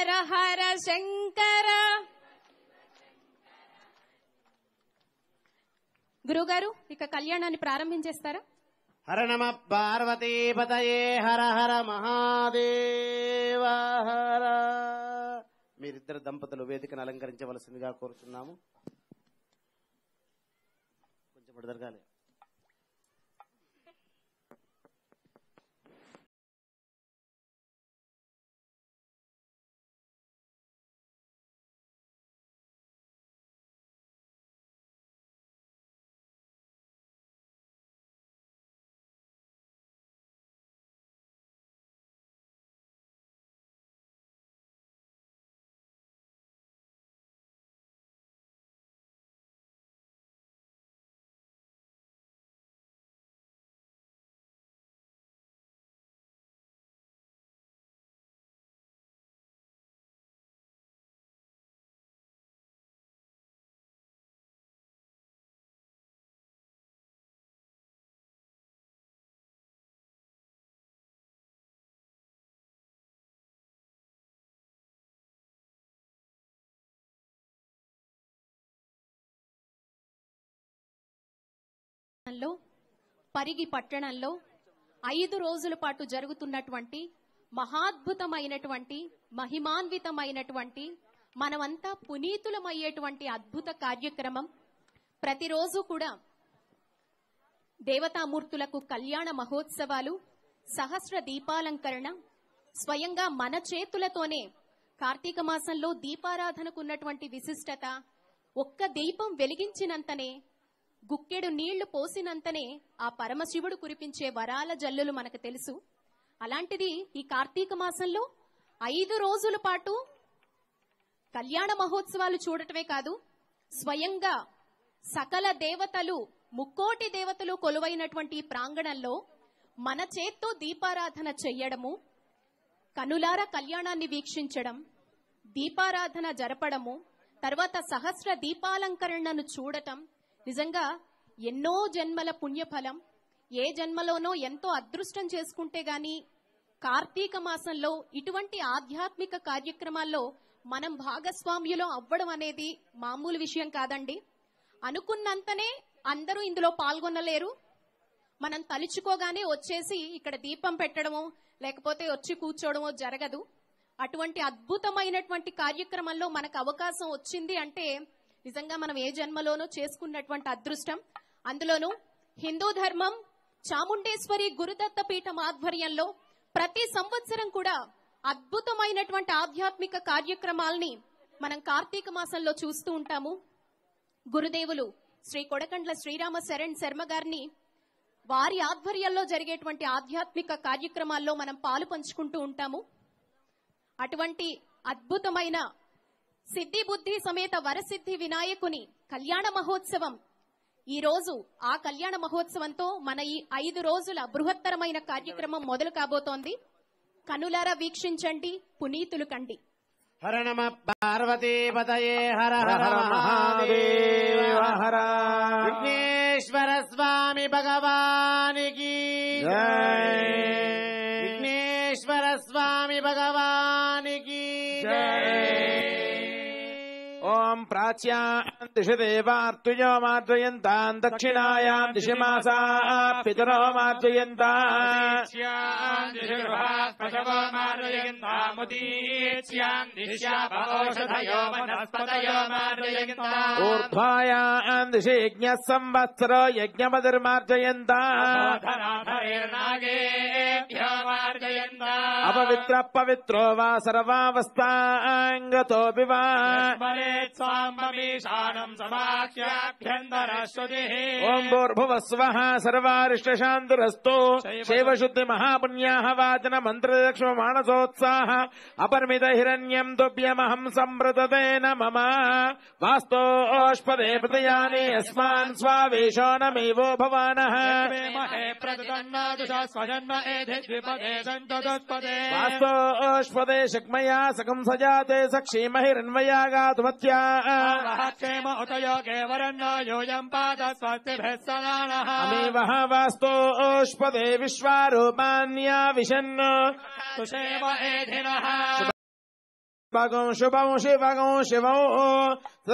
హర హర శంకర గురుగారు ఇక కళ్యాణాన్ని ప్రారంభించేస్తారా హర నమ పార్వతీపతయే హర హర మహాదేవ హర మీరిద్దరు దంపతులు వేదికను అలంకరించవలసిందిగా కోరుతున్నాము కొంచెం ఇటు జరగాలి లో పరిగి పట్టణంలో ఐదు రోజుల పాటు జరుగుతున్నటువంటి మహాద్భుతమైనటువంటి మహిమాన్వితమైనటువంటి మనమంతా పునీతులమయ్యేటువంటి అద్భుత కార్యక్రమం ప్రతిరోజు కూడా దేవతామూర్తులకు కళ్యాణ మహోత్సవాలు సహస్ర దీపాలంకరణ స్వయంగా మన చేతులతోనే కార్తీక మాసంలో దీపారాధనకున్నటువంటి విశిష్టత ఒక్క దీపం వెలిగించినంతనే గుక్కెడు నీళ్లు పోసినంతనే ఆ పరమశివుడు కురిపించే వరాల జల్లులు మనకు తెలుసు అలాంటిది ఈ కార్తీక మాసంలో ఐదు రోజుల పాటు కళ్యాణ మహోత్సవాలు చూడటమే కాదు స్వయంగా సకల దేవతలు ముక్కోటి దేవతలు కొలువైనటువంటి ఈ ప్రాంగణంలో మన చేత్తో దీపారాధన చెయ్యడము కనులార కళ్యాణాన్ని వీక్షించడం దీపారాధన జరపడము తర్వాత సహస్ర దీపాలంకరణను చూడటం నిజంగా ఎన్నో జన్మల పుణ్యఫలం ఏ జన్మలోనో ఎంతో అదృష్టం చేసుకుంటే గాని కార్తీక మాసంలో ఇటువంటి ఆధ్యాత్మిక కార్యక్రమాల్లో మనం భాగస్వామ్యులో అవ్వడం అనేది మామూలు విషయం కాదండి అనుకున్నంతనే అందరూ ఇందులో పాల్గొనలేరు మనం తలుచుకోగానే వచ్చేసి ఇక్కడ దీపం పెట్టడమో లేకపోతే వచ్చి కూర్చోవడమో జరగదు అటువంటి అద్భుతమైనటువంటి కార్యక్రమంలో మనకు అవకాశం వచ్చింది అంటే నిజంగా మనం ఏ జన్మలోనూ చేసుకున్నటువంటి అదృష్టం అందులోనూ హిందూ ధర్మం చాముండేశ్వరి గురుదత్త పీఠం ఆధ్వర్యంలో ప్రతి సంవత్సరం కూడా అద్భుతమైనటువంటి ఆధ్యాత్మిక కార్యక్రమాల్ని మనం కార్తీక మాసంలో చూస్తూ ఉంటాము గురుదేవులు శ్రీ కొడకండ్ల శ్రీరామ శరణ్ శర్మ గారిని వారి ఆధ్వర్యంలో జరిగేటువంటి ఆధ్యాత్మిక కార్యక్రమాల్లో మనం పాలు పంచుకుంటూ ఉంటాము అటువంటి అద్భుతమైన సిద్ధి బుద్ధి సమేత వరసిద్ధి వినాయకుని కళ్యాణ మహోత్సవం ఈ రోజు ఆ కళ్యాణ మహోత్సవంతో మన ఈ ఐదు రోజుల బృహత్తరమైన కార్యక్రమం మొదలు కాబోతోంది కనులారా వీక్షించండి పునీతులు కండి హర నమ పార్వతీపతయే హర హర హర మహాదేవ మహాదేవ హర విఘ్నేశ్వర స్వామి భగవానికి జై. విఘ్నేశ్వర స్వామి భగవానికి ఓం ప్రాచ్యాం దిశ దేవార్తుజో మార్జయంతాం దక్షిణాయాం దిశ మాసా పితరో మార్జయంతాం పశవో మారయంతాముదీచ్యాం దిశ్యాపౌషధయో వనస్పతయో మారయంతాం ఊర్ధ్వాయాం దిశ యజ్ఞ సంవత్సరో యజ్ఞమతిర్మార్జయంతాం నాగేభ్యో మార్జయంతాం అపవిత్ర పవిత్రో వా సర్వావస్థాంగతోపి వా స్మరేత్ స్వామీశానం సమాఖ్యాభ్యంతరశ్రుతి ఓం భూర్భువ స్వః సర్వారిష్టశాంతిరస్తు శైవశుద్ధి మహాపుణ్యాః వాచన మంత్రదక్ష్మ మానసోత్సాహ అపరిమిత హిరణ్యం తుభ్యమహం సంప్రతతేన మమ వాస్తోష్పదే ప్రతయాని యస్మాన్ స్వావేశో నమేవో భవానః మహే ప్రతన్నాదుష స్వజన్మ ఏధి ద్విపదే సంతదుత్పదే వాస్తోష్పదే శక్మయా సకం సజాతే సక్షీమహిరన్వయాగాతుమత్యా క్షేమ ఉత యోగే వరన్నో యోయం పాద స్వస్తిభిः సదానः అమేవ వాస్తోష్పదే విశ్వారూపాన్యా విశన్ సుషేమ ఏధినः పుష్పకం శుభం శివకం శివం